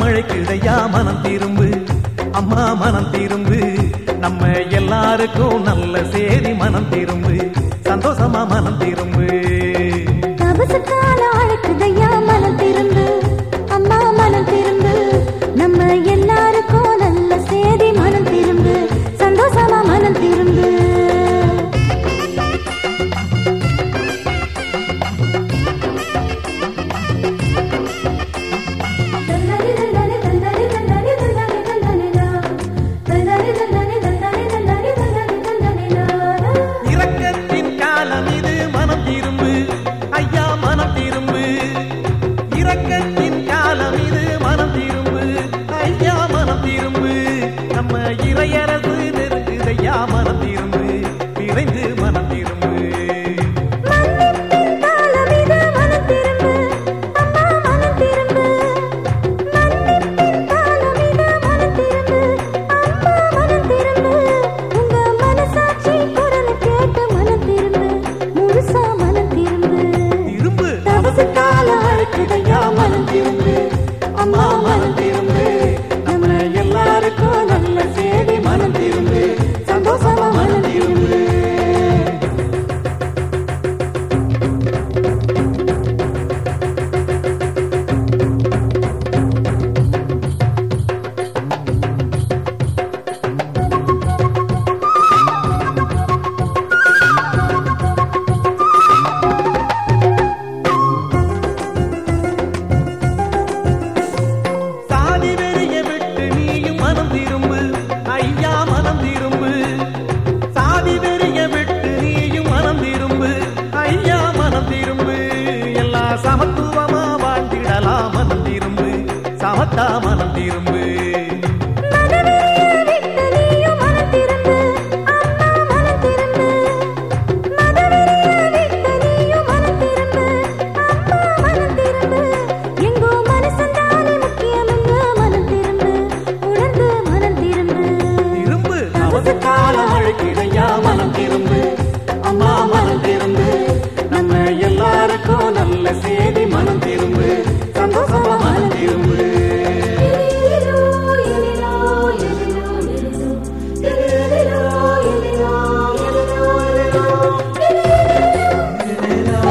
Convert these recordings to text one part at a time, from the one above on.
அழைக்குதையா மனம் திரும்பு அம்மா மனம் திரும்பு நம்ம எல்லாருக்கும் நல்ல சேதி மனம் திரும்பு சந்தோஷமா மனம் திரும்பு தபசு கால அழைக்குதையா மனம் திரும்பு அம்மா மனம் திரும்பு நம்ம எல்லாருக்கும் நல்ல சேதி மனம் திரும்பு சந்தோஷமா மனம் திரும்பு இரக்கத்தின் காலம் இது மனம் திரும்பு ஐயா மனம் திரும்பு இரக்கத்தின் காலம் இது மனம் திரும்பு ஐயா மனம் திரும்பு நம்ம இறையரசு நெருங்குதையா மனம் திரும்பு விரைந்து மனம் திரும்பு மன்னிப்பின் காலம் இது மனம் திரும்பு அம்மா மனம் திரும்பு மன்னிப்பின் காலம் இது மனம் திரும்பு அம்மா மனம் திரும்பு உங்க மனசாட்சி குரலை கேட்டு மனம் திரும்பு முழுசா மனம் திரும்பு திரும்பு தபசு காலம் அழைக்குதையா மனம் திரும்பு அம்மா மனம் திரும்பு நம்ம எல்லாருக்கும் நல்ல சேதி மனம் திரும்பு சந்தோஷமா மனம் திரும்பு சாதி வெறிய விட்டு நீயும் மனம் திரும்பு ஐயா மனம் திரும்பு சாதி வெறிய விட்டு நீயும் மனம் திரும்பு ஐயா மனம் திரும்பு எல்லா சமத்துவமா வாழ்ந்திடலாம் மனம் திரும்பு சமத்தா மனம் திரும்பு மனவெறிய விட்டு நீயும் மனம் திரும்பு அம்மா மனம் திரும்பு மனவெறிய விட்டு நீயும் மனம் திரும்பு அம்மா மனம் திரும்பு எங்கோ மனசந்தானே முக்கியமென்று மனம் திரும்பு உணர்ந்து மனம் திரும்பு திரும்பு நமது காலம் அழைக்கிறையா மனம் திரும்பு அம்மா மனம் திரும்பு நம்ம எல்லாருக்கும் நல்ல சேதி மனம் திரும்பு சந்தோஷமா மனம் திரும்பு எலிலோ எலிலோ எலிலோ எலிலோ எலிலோ எலிலோ எலிலோ எலிலோ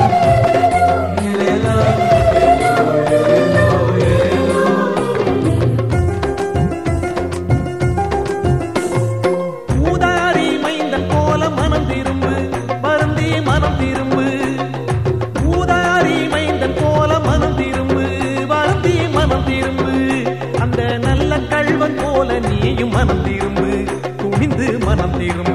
ஊதாரி மைந்தன் போல மனம் திரும்பு வருந்தி மனம் திரும்பு ஊதாரி மைந்தன் போல மனம் திரும்பு வருந்தி மனம் திரும்பு அந்த நல்ல கள்வன் போல நீயும் மனம் திரும்பு துணிந்து மனம் திரும்பு